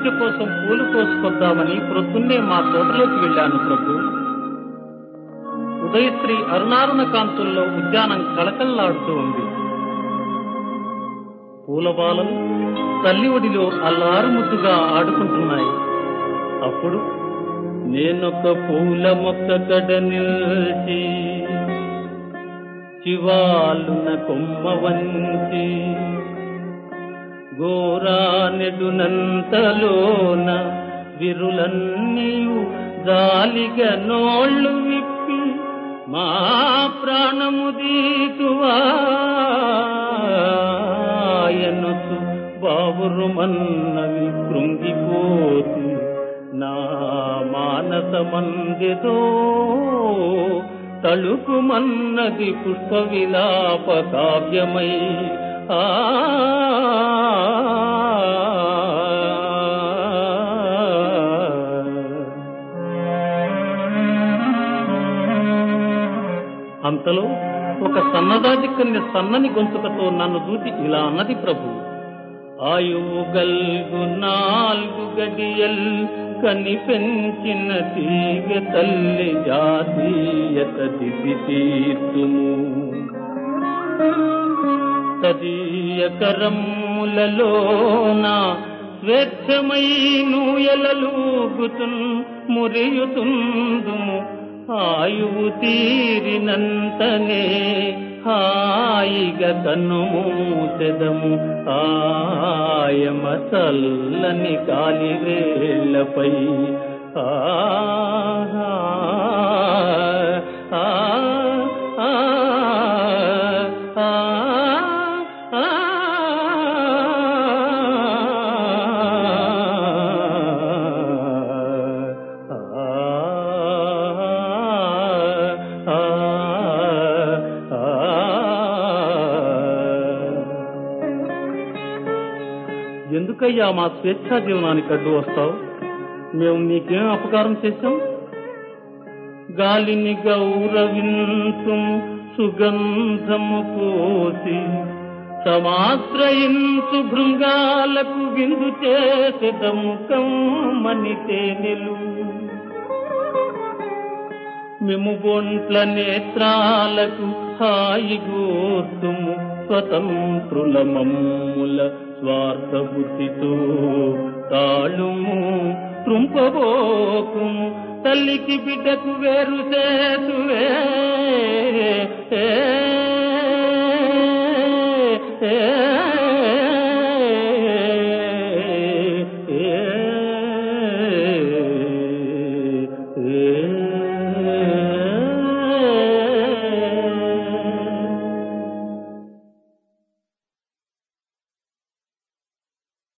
పూజ కోసం పూలు కోసుకొద్దామని ప్రొద్దున్నే మా తోటలోకి వెళ్ళాను ప్రభు ఉదయశ్రీ అరుణారుణ కాంతుల్లో ఉద్యానం కళకళలాడుతూ ఉంది పూలబాలలు తల్లి ఒడిలో అల్లారుముద్దుగా ఆడుకుంటున్నాయి అప్పుడు నేనొక పూల మొక్క కడ నిల్చి చివాలున కొమ్మ వంచి గోరానెడునంతలోన విరులన్నీయు జాలిగా నోళ్ళు విప్పి మా ప్రాణము దీతువాయనసు బావురుమన్నవి కృంగిపోతి నా మానసమందిదో తళుకుమన్నది పుష్ప విలాప కావ్యమై ఆ అంతలో ఒక సన్నదాటి కన్య సన్నని గొంతుకతో నన్ను చూసి ఇలా అన్నది ప్రభు ఆయువు గల్గు నాలుగు గడియల్ కని పెంచిన తీగ తల్లి జాతీయత దిది తీర్తుము తదీయ కరములలోన స్వేచ్ఛమై నూయలలూగుతున్ మురియుతుందుము ఆయువు తీరినంతనే హాయిగా కన్ను మూసెదము ఆయమ చల్లని కాలివేళ్లపై ఆ ఆ, ఆ, ఆ, ఆ, ఎందుకయ్యా మా స్వేచ్ఛా జీవనానికి అడ్డు వస్తావు మేము నీకేం అపకారం చేశాం గాలిని గౌరవించు సుగంధము పోసి సమాశ్రయించు భృంగాలకు విందు చేసెదము కమ్మని తేనెలు మేము బొంట్ల నేత్రాలకు హాయి గోస్తుము స్వతంత్రుల మమ్ముల స్వార్థ బుద్ధితో తాళుము త్రుంపబోకుము తల్లికి బిడ్డకు వేరు చేతువే